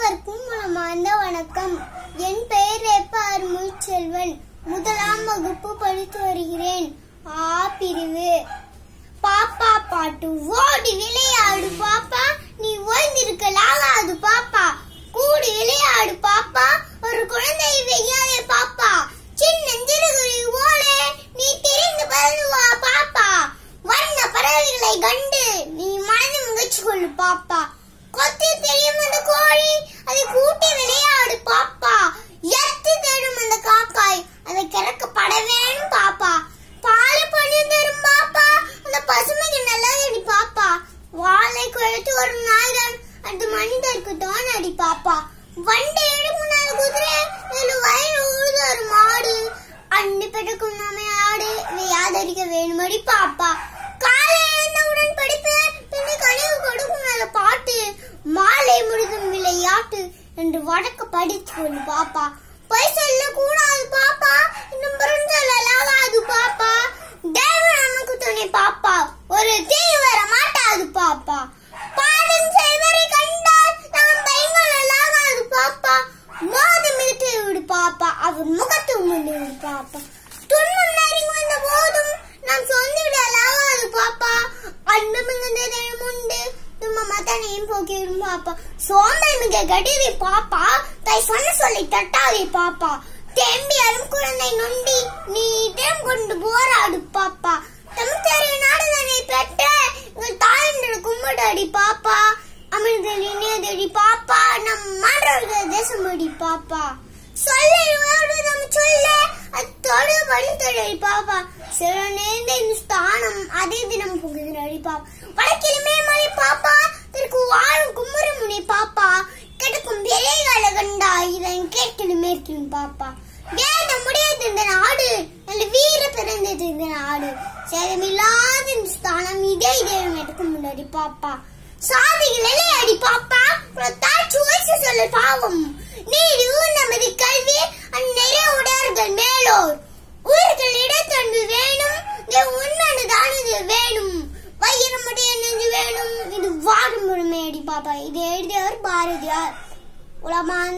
அனைவருக்கும் மனமார்ந்த வணக்கம் என் பெயர் ஏப்ப அருள்மொழிச்செல்வன் முதலாம் வகுப்பு படித்து வருகிறேன் ஆ பிரிவு பாப்பா பாட்டு ஓடி விளையாடு பாப்பா நீ ஓய்ந்திருக்கலாகாது பாப்பா கூடி விளையாடு பாப்பா ஒரு குழந்தை வெய்யாதே பாப்பா சின்னஞ்சிறுகுறி ஓலே நீ தெரிந்து பறந்து வா பாப்பா வண்ண பறவைகளை கண்டு நீ மனது முகச்சு கொள்ளு பாப்பா கொத்தி தெரியும் அந்த கோழி அதை கூட்டி விளையாடு பாப்பா எத்து தேடும் அந்த காக்காய் அதை கிறக்கப்பட வேணும் பாப்பா பாலை பண்ணி தரும் பாப்பா அந்த பசுமைக்கு நல்லதடி பாப்பா வாழை குழைத்து ஒரு நாய்தான் அது மனிதருக்கு தான் அடி பாப்பா வண்டை எழுப்புனால குதிரை ஏழு வயல் உழுது ஒரு மாடு அண்டு பெருக்கும் நாமே ஆடு இவை ஆதரிக்க வேணுமடி பாப்பா காலை எழுந்தவுடன் படிப்பு பின்னு கனிவு கொடுக்கும் நல்ல பாட்டு மாலை முழுதும் விளையாட்டு என்று வடக்கு படித்து கொண்டு பாப்பா பொய் சொல்ல கூடாது பாப்பா இன்னும் புரிஞ்சலாகாது பாப்பா தேவன் நமக்கு துணை பாப்பா ஒரு தீ வர மாட்டாது பாப்பா பாடம் செய்வரை கண்டால் நாம் பயங்களாகாது பாப்பா மோது மிதித்து விடு பாப்பா அவர் முகத்து முன்னு விடு பாப்பா துன்பம் நெருங்கி வந்த போதும் நாம் சொந்து விடலாகாது பாப்பா அன்பு மிகுந்ததையும் உண்டு நம்ம மதனையும் போக்கிடும் பாப்பா சோம்பல் மிக கடிதை பாப்பா தாய் சொன்ன சொல்லி தட்டாதே பாப்பா தேம்பியாலும் குழந்தை நொண்டி நீ இடம் கொண்டு போராடு பாப்பா தமிழ்த்தாரிய நாடுதனை பெற்ற எங்கள் தாயன்று கும்பிடாடி பாப்பா அமிர்தல் இணையதடி பாப்பா நம் மாற்றவர்கள் தேசமடி பாப்பா சொல்ல நம்ம சொல்ல அத்தோடு வழித்தொழி பாப்பா சில நேர்ந்த இந்த ஸ்தானம் அதே தினம் புகுதினடி பாப்பா வடக்கிலுமே மலை பாப்பா தெற்கு வாழும் குமரி முனை பாப்பா கிடக்கும் விலைகால கண்டா இதன் கேட்கிலும் மேற்கிலும் பாப்பா வேத முடியாது இந்த நாடு நல்ல வீர பிறந்தது இந்த நாடு சேதமில்லாத இந்த ஸ்தானம் இதே இதயம் எடுக்கும் முன்னாடி பாப்பா சாதிகளே அடி பாப்பா தாட்சி வயசு சொல்ல பாவம் நீடு நமது கல்வி அந்நிறை உடையார்கள் மேலோர் ஊர்கள் இடத்தன்பு வேணும் உண்மைதான் இது வேணும் வைரமுடைய நெஞ்சு வேணும் இது வாடும் முழுமையடி பாப்பா இது எழுதியவர் பாரதியார் உலமான